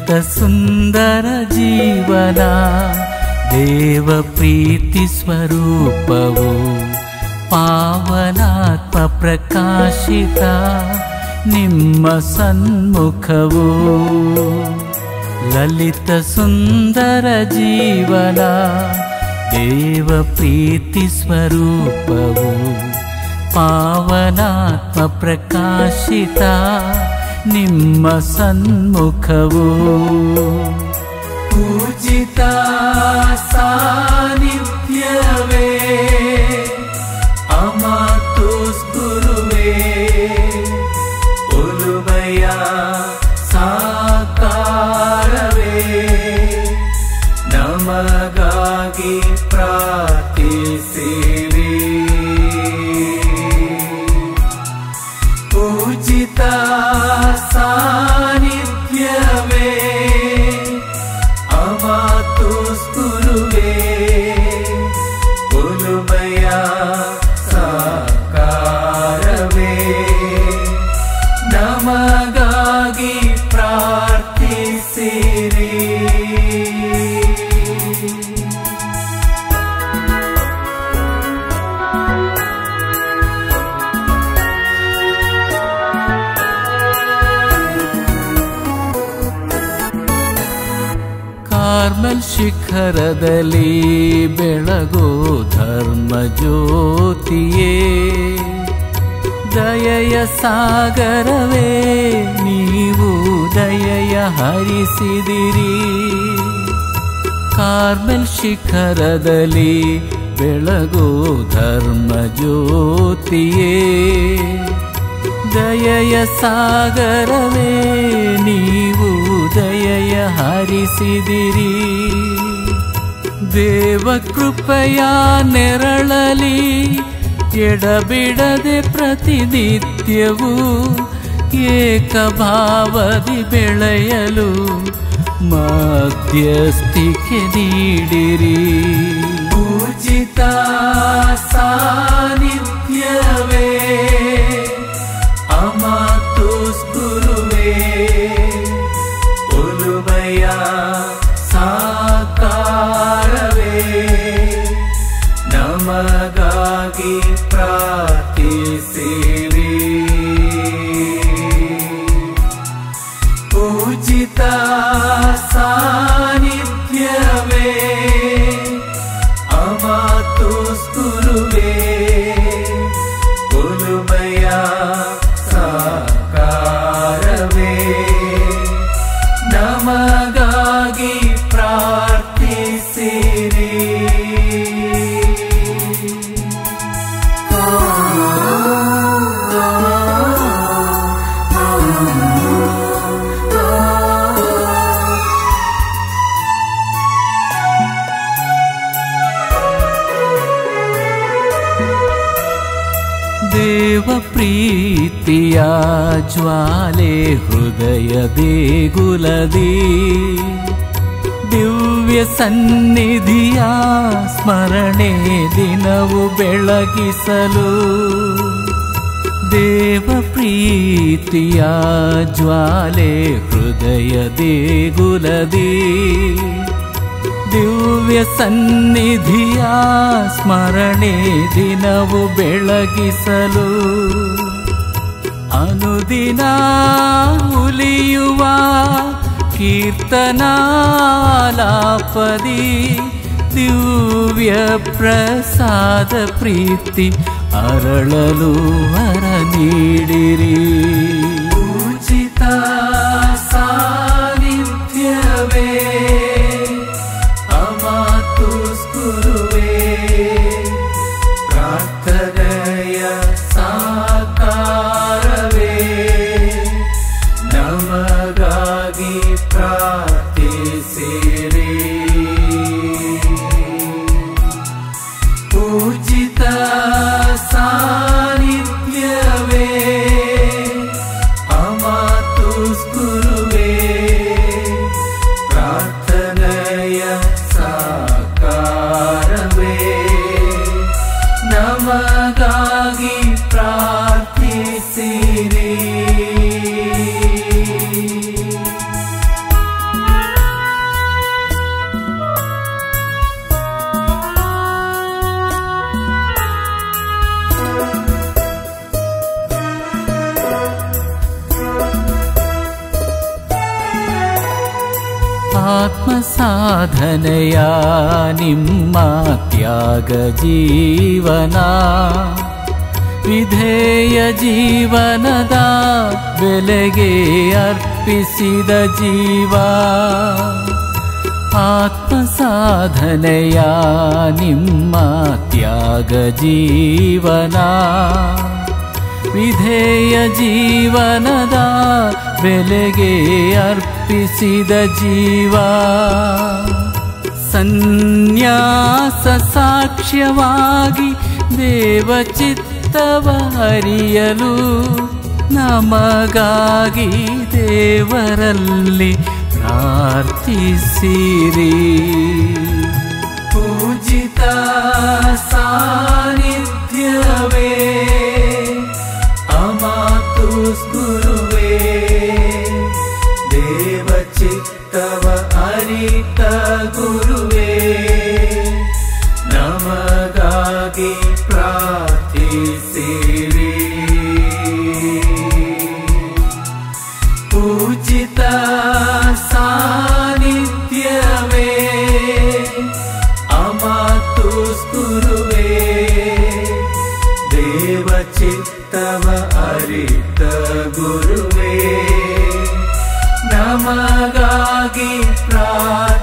ಲಲಿತ ಸುಂದರ ಜೀವನ ದೇವ ಪ್ರೀತಿ ಸ್ವರೂಪವು ಪಾವನಾತ್ಮ ಪ್ರಕಾಶಿತ ನಿಮ್ಮ ಸನ್ಮುಖವು ಲಲಿತ ಸುಂದರ ಜೀವನ ದೇವ ಪ್ರೀತಿ ಸ್ವರೂಪವು ಪಾವನಾತ್ಮ ಪ್ರಕಾಶಿತ ನಿಮ್ಮ ಸನ್ಮುಖವು ಪೂಜಿತ ಸಾನ್ನಿಧ್ಯವೇ ಅಮಾತುಸ್ ಗುರುವೇ ಒಲುಮೆಯ ಸಾಕಾರವೇ ನಮಗಾಗಿ ಪ್ರಾರ್ಥಿಸಿರಿ ಪೂಜಿತ ಸಾನ್ನಿಧ್ಯವೇ ಅಮಾತುಸ್ ಗುರುವೇ ಒಲುಮೆಯ ಸಾಕಾರವೇ ನಮಗಾಗಿ ಪ್ರಾರ್ಥಿಸಿರಿ ಕಾರ್ಮಲ್ ಶಿಖರದಲ್ಲಿ ಬೆಳಗೋ ಧರ್ಮ ಜ್ಯೋತಿಯೇ ದಯೆಯ ಸಾಗರವೇ ನೀವು ದಯೆಯ ಹರಿಸಿದಿರಿ ಕಾರ್ಮೆಲ್ ಶಿಖರದಲ್ಲಿ ಬೆಳಗೋ ಧರ್ಮ ಜ್ಯೋತಿಯೇ ದಯೆಯ ಸಾಗರವೇ ನೀವು ದಯೆಯ ಹರಿಸಿದಿರಿ ದೇವ ಕೃಪೆಯ ನೆರಳಲಿ ಎಡಬಿಡದೆ ಪ್ರತಿನಿತ್ಯವೂ ಏಕಭಾವದಿ ಬೆಳೆಯಲು ಮಧ್ಯಸ್ಥಿಕೆ ನೀಡಿರಿ ಪೂಜಿತ ಸಾನ್ನಿಧ್ಯವೇ ಅಮಾತುಸ್ ಗುರುವೇ ಒಲುಮೆಯ ಸಾಕಾರವೇ ನಮಗಾಗಿ ಪ್ರಾರ್ಥಿಸಿರಿ ಪೂಜಿತ ಸಾನ್ನಿಧ್ಯವೇ ಅಮಾತುಸ್ ಗುರುವೇ ಒಲುಮೆಯ ಸಾಕಾರವೇ ನಮಗಾಗಿ ಪ್ರಾರ್ಥಿಸಿರಿ ದೇವ ಪ್ರೀತಿಯ ಜ್ವಾಲೆ ಹೃದಯ ದೇಗುಲದಿ ದಿವ್ಯ ಸನ್ನಿಧಿಯ ಸ್ಮರಣೆ ದಿನವು ಬೆಳಗಿಸಲು ದೇವ ಪ್ರೀತಿಯ ಜ್ವಾಲೆ ಹೃದಯ ದೇಗುಲದಿ ದಿವ್ಯ ಸನ್ನಿಧಿಯ ಸ್ಮರಣೆ ದಿನವು ಬೆಳಗಿಸಲು ಅನುದಿನ ಉಲಿಯುವ ಕೀರ್ತನಾಲಾಪದಿ ದಿವ್ಯ ಪ್ರಸಾದ ಪ್ರೀತಿ ಅರಳಲು ವರ ನೀಡಿರಿ ಪೂಜಿತ ಸಾನ್ನಿಧ್ಯವೇ ಅಮಾತುಸ್ ಗುರುವೇ ಪ್ರಾರ್ಥನೆಯ ಸಾಕಾರವೇ ನಮಗಾಗಿ ಪ್ರಾರ್ಥಿಸಿರಿ ಪೂಜಿತ ಸಾನ್ನಿಧ್ಯವೇ ಅಮಾತುಸ್ ಗುರುವೇ ಪ್ರಾರ್ಥನೆಯ ಸಾಕಾರವೇ ನಮ ಸಾಧನೆಯ ನಿಮ್ಮ ತ್ಯಾಗ ಜೀವನ ವಿಧೇಯ ಜೀವನದ ಬೆಲೆಗೆ ಅರ್ಪಿಸಿದ ಜೀವ ಆತ್ಮ ಸಾಧನೆಯ ನಿಮ್ಮ ತ್ಯಾಗ ಜೀವನ ವಿಧೇಯ ಜೀವನದ ಬೆಲೆಗೆ ಅರ್ಪಿಸಿದ ಜೀವ ಸನ್ಯಾಸ ಸಾಕ್ಷ್ಯವಾಗಿ ದೇವಚಿತ್ತವ ಅರಿಯಲು ನಮಗಾಗಿ ದೇವರಲ್ಲಿ ಪ್ರಾರ್ಥಿಸಿರಿ ಪೂಜಿತ ಸಾನ್ನಿಧ್ಯವೇ ಅಮಾತು ಗುರುವೇ ದೇವಚಿತ್ತವ ಅರಿತ ಗುರುವೇ ನಮಗಾಗಿ ಪ್ರಾರ್ಥಿಸಿರಿ ಪೂಜಿತ ಸಾನ್ನಿಧ್ಯವೇ ಅಮಾತು ಗುರುವೇ ದೇವಚಿತ್ತವ ಅರಿತ ಗುರುವೇ ನಮಗಾಗಿ ಪ್ರಾರ್ಥಿಸಿರಿ